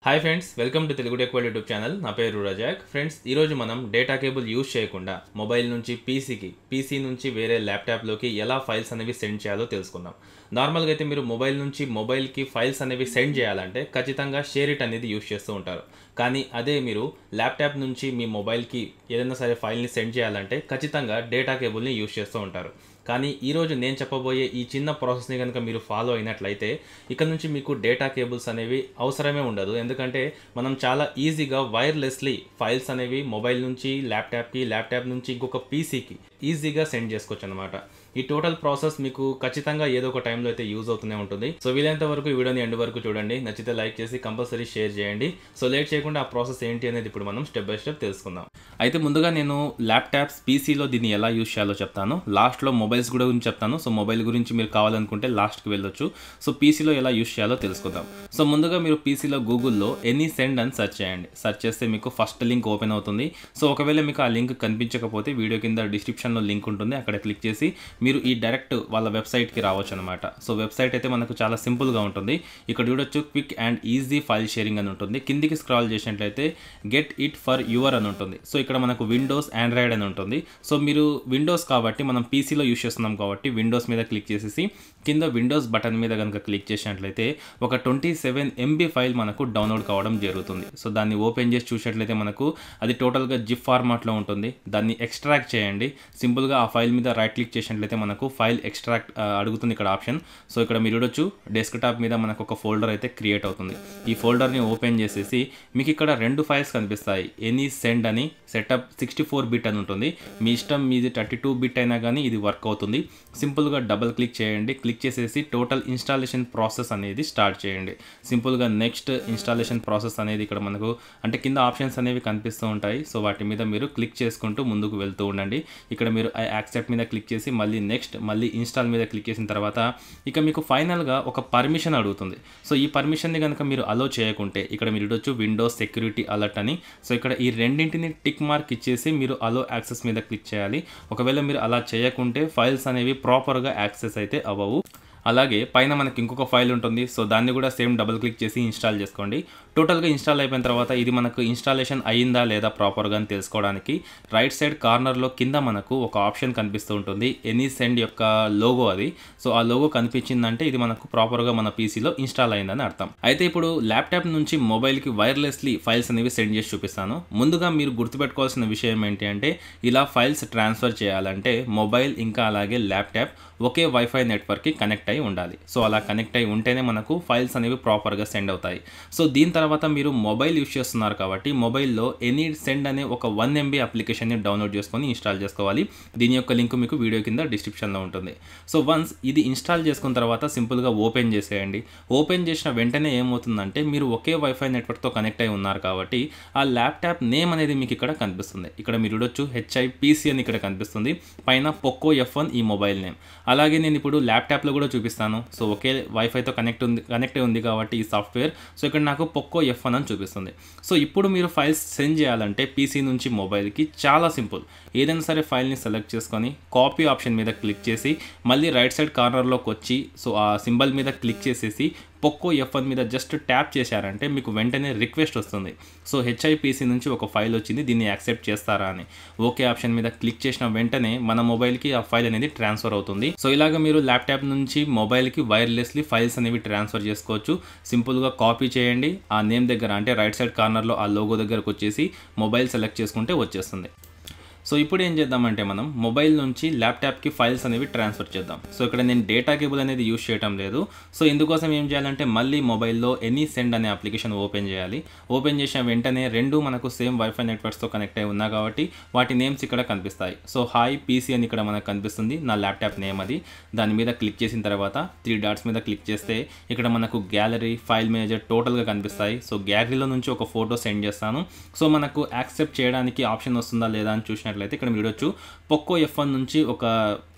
hi friends welcome to Telugu tech world YouTube channel నా పేరు Razak friends ఈరోజు మనం డేటా కేబుల్ యూజ్ చేయకుండా మొబైల్ నుంచి పీసీకి పీసీ నుంచి వేరే ల్యాప్టాప్లోకి ఎలా ఫైల్స్ అనేవి సెండ్ చేయాలో తెలుసుకుందాం నార్మల్గా అయితే మీరు మొబైల్ నుంచి మొబైల్కి ఫైల్స్ అనేవి సెండ్ చేయాలంటే ఖచ్చితంగా షేర్ ఇట్ అనేది యూజ్ చేస్తూ ఉంటారు కానీ అదే మీరు ల్యాప్టాప్ నుంచి మీ మొబైల్కి ఏదైనా సరే ఫైల్ని సెండ్ చేయాలంటే ఖచ్చితంగా డేటా కేబుల్ని యూజ్ చేస్తూ ఉంటారు కానీ ఈరోజు నేను చెప్పబోయే ఈ చిన్న ప్రాసెస్ని కనుక మీరు ఫాలో అయినట్లయితే ఇక్కడ నుంచి మీకు డేటా కేబుల్స్ అనేవి అవసరమే ఉండదు ఎందుకంటే మనం చాలా ఈజీగా వైర్లెస్లీ ఫైల్స్ అనేవి మొబైల్ నుంచి ల్యాప్టాప్కి ల్యాప్టాప్ నుంచి ఇంకొక పీసీకి ఈజీగా సెండ్ చేసుకోవచ్చు అనమాట ఈ టోటల్ ప్రాసెస్ మీకు ఖచ్చితంగా ఏదో ఒక టైంలో అయితే యూజ్ అవుతూనే ఉంటుంది సో వీలైనంత వరకు ఈ వీడియోని ఎండ్ వరకు చూడండి నచ్చితే లైక్ చేసి కంపల్సరీ షేర్ చేయండి సో లేట్ చేయకుండా ఆ ప్రాసెస్ ఏంటి అనేది ఇప్పుడు మనం స్టెప్ బై స్టెప్ తెలుసుకుందాం అయితే ముందుగా నేను ల్యాప్టాప్స్ పీసీలో దీన్ని ఎలా యూజ్ చేయాలో చెప్తాను లాస్ట్లో మొబైల్స్ కూడా గురించి చెప్తాను సో మొబైల్ గురించి మీరు కావాలనుకుంటే లాస్ట్కి వెళ్ళొచ్చు సో పీసీలో ఎలా యూజ్ చేయాలో తెలుసుకుందాం సో ముందుగా మీరు పీసీలో గూగుల్లో ఎనీ సెండ్ అని సెర్చ్ చేయండి సెర్చ్ చేస్తే మీకు ఫస్ట్ లింక్ ఓపెన్ అవుతుంది సో ఒకవేళ మీకు ఆ లింక్ కనిపించకపోతే వీడియో కింద డిస్క్రిప్షన్లో లింక్ ఉంటుంది అక్కడ క్లిక్ చేసి మీరు ఈ డైరెక్ట్ వాళ్ళ వెబ్సైట్కి రావచ్చు అనమాట సో వెబ్సైట్ అయితే మనకు చాలా సింపుల్గా ఉంటుంది ఇక్కడ చూడొచ్చు quick and easy file sharing అని ఉంటుంది కిందికి స్క్రాల్ చేసినట్లయితే గెట్ ఇట్ ఫర్ యువర్ అని ఉంటుంది సో ఇక్కడ మనకు విండోస్ ఆండ్రాయిడ్ అని ఉంటుంది సో మీరు విండోస్ కాబట్టి మనం పీసీలో యూస్ చేస్తున్నాం కాబట్టి విండోస్ మీద క్లిక్ చేసేసి కింద విండోస్ బటన్ మీద కనుక క్లిక్ చేసినట్లయితే ఒక ట్వంటీ సెవెన్ ఎంబీ ఫైల్ మనకు డౌన్లోడ్ కావడం జరుగుతుంది సో దాన్ని ఓపెన్ చేసి చూసినట్లయితే మనకు అది టోటల్గా జిప్ ఫార్మాట్లో ఉంటుంది దాన్ని ఎక్స్ట్రాక్ట్ చేయండి సింపుల్గా ఆ ఫైల్ మీద రైట్ క్లిక్ చేసినట్లయితే మనకు ఫైల్ ఎక్స్ట్రాక్ట్ అడుగుతుంది ఇక్కడ ఆప్షన్ సో ఇక్కడ మీరు చూడొచ్చు డెస్క్టాప్ మీద మనకు ఒక ఫోల్డర్ అయితే క్రియేట్ అవుతుంది ఈ ఫోల్డర్ని ఓపెన్ చేసేసి మీకు ఇక్కడ రెండు ఫైల్స్ కనిపిస్తాయి ఎనీ సెండ్ అని సెటప్ సిక్స్టీ ఫోర్ బిట్ అని ఉంటుంది మీ ఇష్టం మీది థర్టీ టూ బిట్ అయినా కానీ ఇది వర్క్ అవుతుంది సింపుల్గా డబుల్ క్లిక్ చేయండి క్లిక్ చేసేసి టోటల్ ఇన్స్టాలేషన్ ప్రాసెస్ అనేది స్టార్ట్ చేయండి సింపుల్గా నెక్స్ట్ ఇన్స్టాలేషన్ ప్రాసెస్ అనేది ఇక్కడ మనకు అంటే కింద ఆప్షన్స్ అనేవి కనిపిస్తూ ఉంటాయి సో వాటి మీద మీరు క్లిక్ చేసుకుంటూ ముందుకు వెళ్తూ ఉండండి ఇక్కడ మీరు ఐ యాక్సెప్ట్ మీద క్లిక్ చేసి మళ్ళీ నెక్స్ట్ మళ్ళీ ఇన్స్టాల్ మీద క్లిక్ చేసిన తర్వాత ఇక మీకు ఫైనల్గా ఒక పర్మిషన్ అడుగుతుంది సో ఈ పర్మిషన్ని కనుక మీరు అలో చేయకుంటే ఇక్కడ మీరు చూడొచ్చు విండోస్ సెక్యూరిటీ అలర్ట్ అని సో ఇక్కడ ఈ రెండింటిని టిక్ మార్క్ ఇచ్చేసి మీరు అలో యాక్సెస్ మీద క్లిక్ చేయాలి ఒకవేళ మీరు అలా చేయకుంటే ఫైల్స్ అనేవి ప్రాపర్గా యాక్సెస్ అయితే అవ్వవు అలాగే పైన మనకి ఇంకొక ఫైల్ ఉంటుంది సో దాన్ని కూడా సేమ్ డబుల్ క్లిక్ చేసి ఇన్స్టాల్ చేసుకోండి టోటల్గా ఇన్స్టాల్ అయిపోయిన తర్వాత ఇది మనకు ఇన్స్టాలేషన్ అయ్యిందా లేదా ప్రాపర్గా అని తెలుసుకోవడానికి రైట్ సైడ్ కార్నర్లో కింద మనకు ఒక ఆప్షన్ కనిపిస్తూ ఉంటుంది ఎనీ సెండ్ యొక్క లోగో అది సో ఆ లోగో కనిపించిందంటే ఇది మనకు ప్రాపర్గా మన పీసీలో ఇన్స్టాల్ అయిందని అర్థం అయితే ఇప్పుడు ల్యాప్టాప్ నుంచి మొబైల్కి వైర్లెస్లీ ఫైల్స్ అనేవి సెండ్ చేసి చూపిస్తాను ముందుగా మీరు గుర్తుపెట్టుకోవాల్సిన విషయం ఏంటి అంటే ఇలా ఫైల్స్ ట్రాన్స్ఫర్ చేయాలంటే మొబైల్ ఇంకా అలాగే ల్యాప్టాప్ ఒకే వైఫై నెట్వర్క్కి కనెక్ట్ అయి ఉండాలి సో అలా కనెక్ట్ అయి ఉంటేనే మనకు ఫైల్స్ అనేవి ప్రాపర్గా సెండ్ అవుతాయి సో దీని తర్వాత మీరు మొబైల్ యూస్ చేస్తున్నారు కాబట్టి మొబైల్లో ఎనీ సెండ్ అనే ఒక వన్ ఎంబీ అప్లికేషన్ని డౌన్లోడ్ చేసుకొని ఇన్స్టాల్ చేసుకోవాలి దీని యొక్క లింక్ మీకు వీడియో కింద డిస్క్రిప్షన్లో ఉంటుంది సో వన్స్ ఇది ఇన్స్టాల్ చేసుకున్న తర్వాత సింపుల్గా ఓపెన్ చేసేయండి ఓపెన్ చేసిన వెంటనే ఏమవుతుందంటే మీరు ఒకే వైఫై నెట్వర్క్తో కనెక్ట్ అయి ఉన్నారు కాబట్టి ఆ ల్యాప్టాప్ నేమ్ అనేది మీకు ఇక్కడ కనిపిస్తుంది ఇక్కడ మీరు చూడొచ్చు హెచ్ఐ పీసీ అని ఇక్కడ కనిపిస్తుంది పైన పొక్కో ఎఫ్ వన్ ఈ మొబైల్ నేమ్ అలాగే నేను ఇప్పుడు ల్యాప్టాప్లో కూడా చూపిస్తాను సో ఒకే వైఫైతో కనెక్ట్ ఉంది కనెక్ట్ ఉంది కాబట్టి ఈ సాఫ్ట్వేర్ సో ఇక్కడ నాకు పొక్కో ఎఫ్ వన్ అని చూపిస్తుంది సో ఇప్పుడు మీరు ఫైల్స్ సెండ్ చేయాలంటే పీసీ నుంచి మొబైల్కి చాలా సింపుల్ ఏదైనా సరే ఫైల్ని సెలెక్ట్ చేసుకొని కాపీ ఆప్షన్ మీద క్లిక్ చేసి మళ్ళీ రైట్ సైడ్ కార్నర్లోకి వచ్చి సో ఆ సింబల్ మీద క్లిక్ చేసేసి పొక్కో ఎఫ్ వన్ మీద జస్ట్ ట్యాప్ చేశారంటే మీకు వెంటనే రిక్వెస్ట్ వస్తుంది సో హెచ్ఐపీసీ నుంచి ఒక ఫైల్ వచ్చింది దీన్ని యాక్సెప్ట్ చేస్తారా అని ఓకే ఆప్షన్ మీద క్లిక్ చేసిన వెంటనే మన మొబైల్కి ఆ ఫైల్ అనేది ట్రాన్స్ఫర్ అవుతుంది సో ఇలాగ మీరు ల్యాప్టాప్ నుంచి మొబైల్కి వైర్లెస్లీ ఫైల్స్ అనేవి ట్రాన్స్ఫర్ చేసుకోవచ్చు సింపుల్గా కాపీ చేయండి ఆ నేమ్ దగ్గర అంటే రైట్ సైడ్ కార్నర్లో ఆ లోగో దగ్గరకు వచ్చేసి మొబైల్ సెలెక్ట్ చేసుకుంటే వచ్చేస్తుంది సో ఇప్పుడు ఏం చేద్దామంటే మనం మొబైల్ నుంచి ల్యాప్టాప్కి ఫైల్స్ అనేవి ట్రాన్స్ఫర్ చేద్దాం సో ఇక్కడ నేను డేటా కేబుల్ అనేది యూస్ చేయడం లేదు సో ఇందుకోసం ఏం చేయాలంటే మళ్ళీ మొబైల్లో ఎనీ సెండ్ అనే అప్లికేషన్ ఓపెన్ చేయాలి ఓపెన్ చేసిన వెంటనే రెండు మనకు సేమ్ వైఫై నెట్వర్క్స్తో కనెక్ట్ అయి ఉన్నా కాబట్టి వాటి నేమ్స్ ఇక్కడ కనిపిస్తాయి సో హాయ్ పీసీ అని ఇక్కడ మనకు కనిపిస్తుంది నా ల్యాప్టాప్ నేమ్ అది దాని మీద క్లిక్ చేసిన తర్వాత త్రీ డాట్స్ మీద క్లిక్ చేస్తే ఇక్కడ మనకు గ్యాలరీ ఫైల్ మేనేజర్ టోటల్గా కనిపిస్తాయి సో గ్యాలరీలో నుంచి ఒక ఫోటో సెండ్ చేస్తాను సో మనకు యాక్సెప్ట్ చేయడానికి ఆప్షన్ వస్తుందా లేదా అని చూసినట్లయితే ఇక్కడ మీరు చూడొచ్చు పొక్కో ఎఫ్ వన్ నుంచి ఒక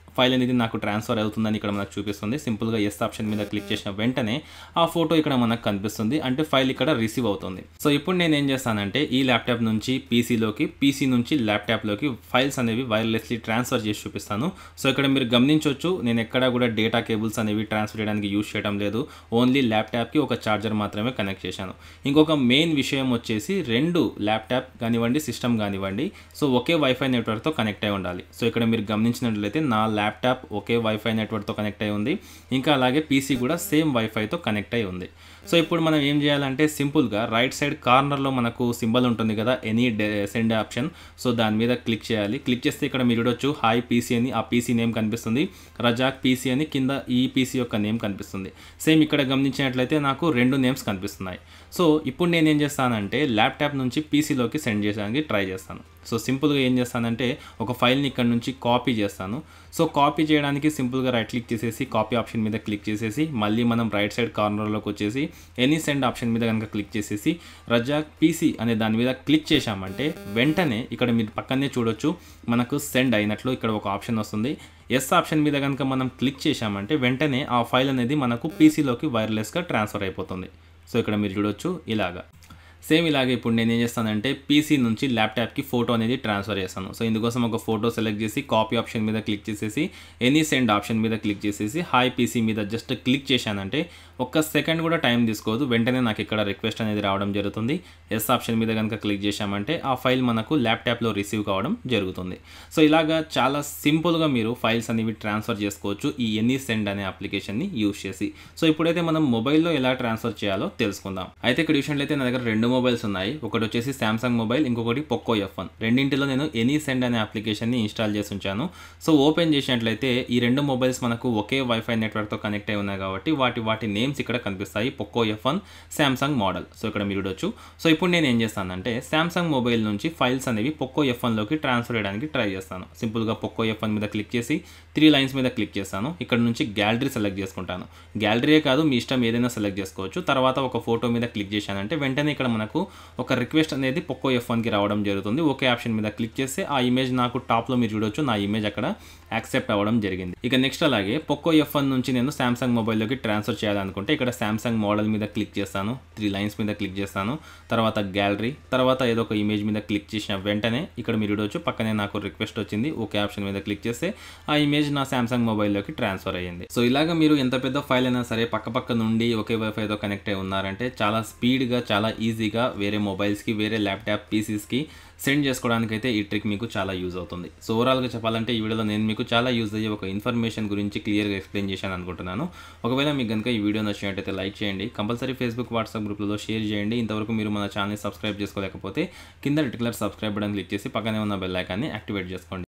ఫైల్ అనేది నాకు ట్రాన్స్ఫర్ అవుతుందని ఇక్కడ మనకు చూపిస్తుంది సింపుల్గా ఎస్ ఆప్షన్ మీద క్లిక్ చేసిన వెంటనే ఆ ఫోటో ఇక్కడ మనకు కనిపిస్తుంది అంటే ఫైల్ ఇక్కడ రిసీవ్ అవుతుంది సో ఇప్పుడు నేను ఏం చేస్తానంటే ఈ ల్యాప్టాప్ నుంచి పీసీలోకి పీసీ నుంచి ల్యాప్టాప్లోకి ఫైల్స్ అనేవి వైర్లెస్లీ ట్రాన్స్ఫర్ చేసి చూపిస్తాను సో ఇక్కడ మీరు గమనించవచ్చు నేను ఎక్కడ కూడా డేటా కేబుల్స్ అనేవి ట్రాన్స్ఫర్ చేయడానికి యూజ్ చేయడం లేదు ఓన్లీ ల్యాప్టాప్కి ఒక ఛార్జర్ మాత్రమే కనెక్ట్ చేశాను ఇంకొక మెయిన్ విషయం వచ్చేసి రెండు ల్యాప్టాప్ కానివ్వండి సిస్టమ్ కానివ్వండి సో ఒకే వైఫై నెట్వర్క్తో కనెక్ట్ అయి ఉండాలి సో ఇక్కడ మీరు గమనించినట్లయితే నా ల్యాప్టాప్ ఒకే వైఫై నెట్వర్క్తో కనెక్ట్ అయి ఉంది ఇంకా అలాగే పీసీ కూడా సేమ్ వైఫైతో కనెక్ట్ అయి ఉంది సో ఇప్పుడు మనం ఏం చేయాలంటే సింపుల్గా రైట్ సైడ్ కార్నర్లో మనకు సింబల్ ఉంటుంది కదా ఎనీ సెండ్ ఆప్షన్ సో దాని మీద క్లిక్ చేయాలి క్లిక్ చేస్తే ఇక్కడ మీరు చూడొచ్చు హాయ్ పీసీ అని ఆ పీసీ నేమ్ కనిపిస్తుంది రజాక్ పీసీ అని కింద ఈ పీసీ యొక్క నేమ్ కనిపిస్తుంది సేమ్ ఇక్కడ గమనించినట్లయితే నాకు రెండు నేమ్స్ కనిపిస్తున్నాయి సో ఇప్పుడు నేను ఏం చేస్తానంటే ల్యాప్టాప్ నుంచి పీసీలోకి సెండ్ చేయడానికి ట్రై చేస్తాను సో సింపుల్గా ఏం చేస్తానంటే ఒక ఫైల్ని ఇక్కడ నుంచి కాపీ చేస్తాను సో కాపీ చేయడానికి సింపుల్గా రైట్ క్లిక్ చేసేసి కాపీ ఆప్షన్ మీద క్లిక్ చేసేసి మళ్ళీ మనం రైట్ సైడ్ కార్నర్లోకి వచ్చేసి ఎనీ సెండ్ ఆప్షన్ మీద కనుక క్లిక్ చేసేసి రజాక్ పీసీ అనే దాని మీద క్లిక్ చేశామంటే వెంటనే ఇక్కడ మీరు పక్కనే చూడొచ్చు మనకు సెండ్ అయినట్లు ఇక్కడ ఒక ఆప్షన్ వస్తుంది ఎస్ ఆప్షన్ మీద కనుక మనం క్లిక్ చేశామంటే వెంటనే ఆ ఫైల్ అనేది మనకు పీసీలోకి వైర్లెస్గా ట్రాన్స్ఫర్ అయిపోతుంది సో ఇక్కడ మీరు చూడొచ్చు ఇలాగా సేమ్ ఇలాగే ఇప్పుడు నేను ఏం చేస్తానంటే పీసీ నుంచి ల్యాప్టాప్కి ఫోటో అనేది ట్రాన్స్ఫర్ చేస్తాను సో ఇందుకోసం ఒక ఫోటో సెలెక్ట్ చేసి కాపీ ఆప్షన్ మీద క్లిక్ చేసేసి ఎనీ సెండ్ ఆప్షన్ మీద క్లిక్ చేసేసి హాయ్ పీసీ మీద జస్ట్ క్లిక్ చేశానంటే ఒక్క సెకండ్ కూడా టైం తీసుకోదు వెంటనే నాకు ఇక్కడ రిక్వెస్ట్ అనేది రావడం జరుగుతుంది ఎస్ ఆప్షన్ మీద కనుక క్లిక్ చేశామంటే ఆ ఫైల్ మనకు ల్యాప్టాప్లో రిసీవ్ కావడం జరుగుతుంది సో ఇలాగా చాలా సింపుల్గా మీరు ఫైల్స్ అనేవి ట్రాన్స్ఫర్ చేసుకోవచ్చు ఈ ఎనీ సెండ్ అనే అప్లికేషన్ని యూస్ చేసి సో ఇప్పుడైతే మనం మొబైల్లో ఎలా ట్రాన్స్ఫర్ చేయాలో తెలుసుకుందాం అయితే ఇక్కడ చూసినట్లయితే నా దగ్గర రెండు మొబైల్స్ ఉన్నాయి ఒకటి వచ్చేసి శాంసంగ్ మొబైల్ ఇంకొకటి పొక్కో ఎఫ్ వన్ రెండింటిలో నేను ఎనీ సెండ్ అనే అప్లికేషన్ని ఇన్స్టాల్ చేసి ఉంచాను సో ఓపెన్ చేసినట్లయితే ఈ రెండు మొబైల్స్ మనకు ఒకే వైఫై నెట్వర్క్తో కనెక్ట్ అయి ఉన్నాయి కాబట్టి వాటి వాటి నేమ్స్ ఇక్కడ కనిపిస్తాయి Poco F one Samsung model so ఇక్కడ మీరు చూడొచ్చు సో ఇప్పుడు నేను ఏం చేస్తానంటే శాంసంగ్ మొబైల్ నుంచి ఫైల్స్ అనేవి పొక్కో ఎఫ్ వన్లోకి ట్రాన్స్ఫర్ చేయడానికి ట్రై చేస్తాను సింపుల్గా పొక్కో ఎఫ్ వన్ మీద క్లిక్ చేసి త్రీ లైన్స్ మీద క్లిక్ చేస్తాను ఇక్కడ నుంచి గ్యాలరీ సెలెక్ట్ చేసుకుంటాను గ్యాలరీయే కాదు మీ ఇష్టం ఏదైనా సెలెక్ట్ చేసుకోవచ్చు తర్వాత ఒక ఫోటో మీద క్లిక్ చేశానంటే వెంటనే ఇక్కడ మనకు ఒక రిక్వెస్ట్ అనేది పొక్కో ఎఫ్ వన్కి రావడం జరుగుతుంది ఒకే ఆప్షన్ మీద క్లిక్ చేస్తే ఆ ఇమేజ్ నాకు టాప్లో మీరు చూడొచ్చు నా ఇమేజ్ అక్కడ యాక్సెప్ట్ అవ్వడం జరిగింది ఇక నెక్స్ట్ అలాగే పొక్కో ఎఫ్ వన్ నుంచి నేను శాంసంగ్ మొబైల్లోకి ట్రాన్స్ఫర్ చేయాలనుకుంటే ఇక్కడ శాంసంగ్ మోడల్ మీద క్లిక్ చేస్తాను త్రీ లైన్స్ మీద క్లిక్ చేస్తాను తర్వాత గ్యాలరీ తర్వాత ఏదో ఒక ఇమేజ్ మీద క్లిక్ చేసిన వెంటనే ఇక్కడ మీరు చూడొచ్చు పక్కనే నాకు రిక్వెస్ట్ వచ్చింది ఓకే ఆప్షన్ మీద క్లిక్ చేస్తే ఆ ఇమేజ్ నా శాంసంగ్ మొబైల్లోకి ట్రాన్స్ఫర్ అయ్యింది సో ఇలాగ మీరు ఎంత పెద్ద ఫైల్ అయినా సరే పక్క పక్క నుండి ఒకే వైఫైతో కనెక్ట్ అయి ఉన్నారంటే చాలా స్పీడ్గా చాలా ఈజీగా వేరే మొబైల్స్కి వేరే ల్యాప్టాప్ పీసీస్కి సెండ్ చేసుకోవడానికి అయితే ఈ ట్రిక్ మీకు చాలా యూజ్ అవుతుంది సో ఓవరాల్గా చెప్పాలంటే ఈ వీడియోలో నేను మీకు చాలా యూజ్ అయ్యే ఒక ఇన్ఫర్మేషన్ గురించి క్లియర్గా ఎక్స్ప్లెయిన్ చేశాను అనుకుంటున్నాను ఒకవేళ మీకు కనుక ఈ వీడియో నచ్చినట్టయితే లైక్ చేయండి కంపల్సరీ ఫేస్బుక్ వాట్సాప్ గ్రూప్లలో షేర్ చేయండి ఇంతవరకు మీరు మన ఛానల్ సబ్స్క్రైబ్ చేసుకోలేకపోతే కింద రెటికులర్ సబ్స్క్రైబ్ బటన్ క్లిక్ చేసి పక్కనే ఉన్న బెల్ ఐకాన్ని యాక్టివేట్ చేసుకోండి